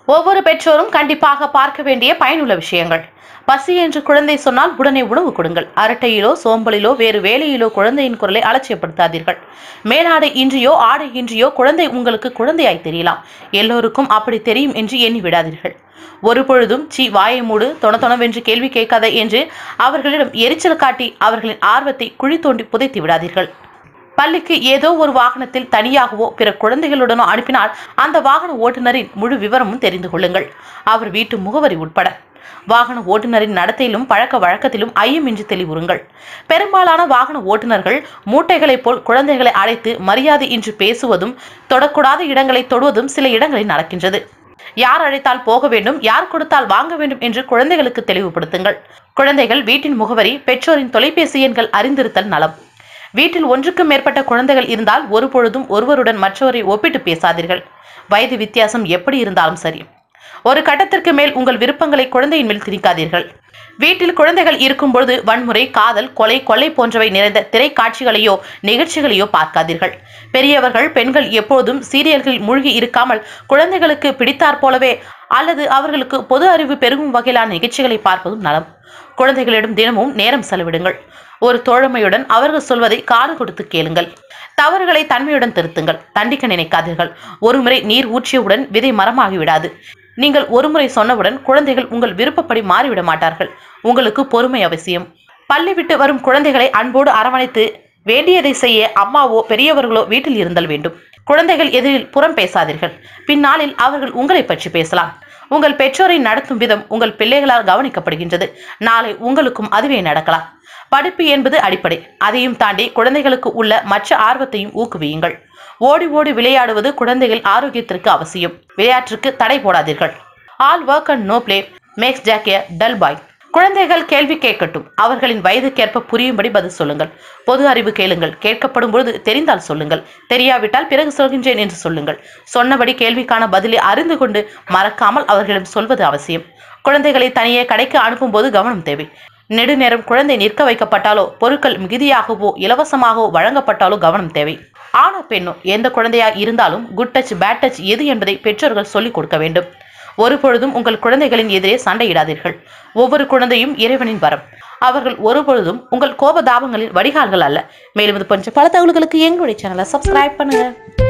ஒவ்வொரு பெற்றோரும் கண்டிப்பாக பார்க்க வேண்டிய பயனுள்ள விஷயங்கள் பசி என்று குழந்தை சொன்னால் உடனே உணவு கொடுங்கள் அரட்டையிலோ சோம்பலிலோ வேறு வேலையிலோ குழந்தையின் குரலை அலட்சியப்படுத்தாதீர்கள் மேலாடை இன்றியோ ஆடை இன்றியோ குழந்தை உங்களுக்கு குழந்தையாய் தெரியலாம் எல்லோருக்கும் அப்படி தெரியும் என்று எண்ணி விடாதீர்கள் ஒரு பொழுதும் சி வாயை மூடு தொண தொணவென்று கேள்வி கேட்காத என்று அவர்களிடம் எரிச்சல் காட்டி அவர்களின் ஆர்வத்தை குழி தோண்டி புதைத்து விடாதீர்கள் பள்ளிக்கு ஏதோ ஒரு வாகனத்தில் தனியாகவோ பிற குழந்தைகளுடனோ அனுப்பினால் அந்த வாகன ஓட்டுநரின் முழு விவரமும் தெரிந்து கொள்ளுங்கள் அவர் வீட்டு முகவரி உட்பட வாகன ஓட்டுநரின் நடத்தையிலும் பழக்க வழக்கத்திலும் ஐயமின்றி தெளிவுறுங்கள் பெரும்பாலான வாகன ஓட்டுநர்கள் மூட்டைகளைப் போல் குழந்தைகளை அழைத்து மரியாதை இன்றி பேசுவதும் தொடக்கூடாத இடங்களை தொடுவதும் சில இடங்களில் நடக்கின்றது யார் அழைத்தால் போக வேண்டும் யார் கொடுத்தால் வாங்க வேண்டும் என்று குழந்தைகளுக்கு தெளிவுபடுத்துங்கள் குழந்தைகள் வீட்டின் முகவரி பெற்றோரின் தொலைபேசி எண்கள் அறிந்திருத்தல் நலம் வீட்டில் ஒன்றுக்கும் மேற்பட்ட குழந்தைகள் இருந்தால் ஒரு பொழுதும் ஒருவருடன் மற்றவரை ஒப்பிட்டு பேசாதீர்கள் வயது வித்தியாசம் எப்படி இருந்தாலும் சரி ஒரு கட்டத்திற்கு மேல் உங்கள் விருப்பங்களை குழந்தையின் மேல் திணிக்காதீர்கள் வீட்டில் குழந்தைகள் இருக்கும் பொழுது வன்முறை காதல் கொலை கொள்ளை போன்றவை நிறைந்த திரைக்காட்சிகளையோ நிகழ்ச்சிகளையோ பார்க்காதீர்கள் பெரியவர்கள் பெண்கள் எப்போதும் சீரியல்களில் மூழ்கி இருக்காமல் குழந்தைகளுக்கு பிடித்தாற் போலவே அல்லது அவர்களுக்கு பொது அறிவு பெருகும் வகையிலான நிகழ்ச்சிகளை பார்ப்பதும் நலம் குழந்தைகளிடம் தினமும் நேரம் செலவிடுங்கள் ஒரு தோழமையுடன் அவர்கள் சொல்வதை காது கொடுத்து கேளுங்கள் தவறுகளை தன்மையுடன் திருத்துங்கள் தண்டிக்க நினைக்காதீர்கள் ஒருமுறை நீர் ஊற்றியவுடன் விதை மரமாகி விடாது நீங்கள் ஒருமுறை சொன்னவுடன் குழந்தைகள் உங்கள் விருப்பப்படி மாறிவிட மாட்டார்கள் உங்களுக்கு பொறுமை அவசியம் பள்ளி விட்டு வரும் குழந்தைகளை அன்போடு அரவணைத்து வேண்டியதை செய்ய அம்மாவோ பெரியவர்களோ வீட்டில் இருந்தல் வேண்டும் குழந்தைகள் எதிரில் புறம் பேசாதீர்கள் பின்னாளில் அவர்கள் உங்களை பற்றி பேசலாம் உங்கள் பெற்றோரை நடத்தும் விதம் உங்கள் பிள்ளைகளால் கவனிக்கப்படுகின்றது நாளை உங்களுக்கும் அதுவே நடக்கலாம் படிப்பு என்பது அடிப்படை அதையும் தாண்டி குழந்தைகளுக்கு உள்ள மற்ற ஆர்வத்தையும் ஊக்குவியுங்கள் ஓடி ஓடி விளையாடுவது குழந்தைகள் ஆரோக்கியத்திற்கு அவசியம் விளையாட்டுக்கு தடை போடாதீர்கள் all work and no play makes Jack a dull boy குழந்தைகள் கேள்வி கேட்கட்டும் அவர்களின் வயதுக்கேற்ப புரியும்படி பதில் சொல்லுங்கள் பொது அறிவு கேளுங்கள் கேட்கப்படும் பொழுது தெரிந்தால் சொல்லுங்கள் தெரியாவிட்டால் பிறகு சொல்கின்றேன் என்று சொல்லுங்கள் சொன்னபடி கேள்விக்கான பதிலை அறிந்து கொண்டு மறக்காமல் அவர்களிடம் சொல்வது அவசியம் குழந்தைகளை தனியே கடைக்கு அனுப்பும்போது கவனம் தேவை நெடுநேரம் குழந்தை நிற்க வைக்கப்பட்டாலோ பொருட்கள் மிகுதியாகவோ இலவசமாகவோ வழங்கப்பட்டாலோ கவனம் தேவை ஆணோ பெண்ணோ எந்த குழந்தையா இருந்தாலும் குட் டச் பேட் டச் எது என்பதை பெற்றோர்கள் சொல்லிக் கொடுக்க வேண்டும் ஒரு பொழுதும் உங்கள் குழந்தைகளின் எதிரே சண்டையிடாதீர்கள் ஒவ்வொரு குழந்தையும் இறைவனின் வரம் அவர்கள் ஒரு பொழுதும் உங்கள் கோபதாபங்களின் வடிகால்கள் அல்ல மேலும் இது போன்ற பல தகவல்களுக்கு எங்களுடைய சேனலை சப்ஸ்கிரைப் பண்ணுங்க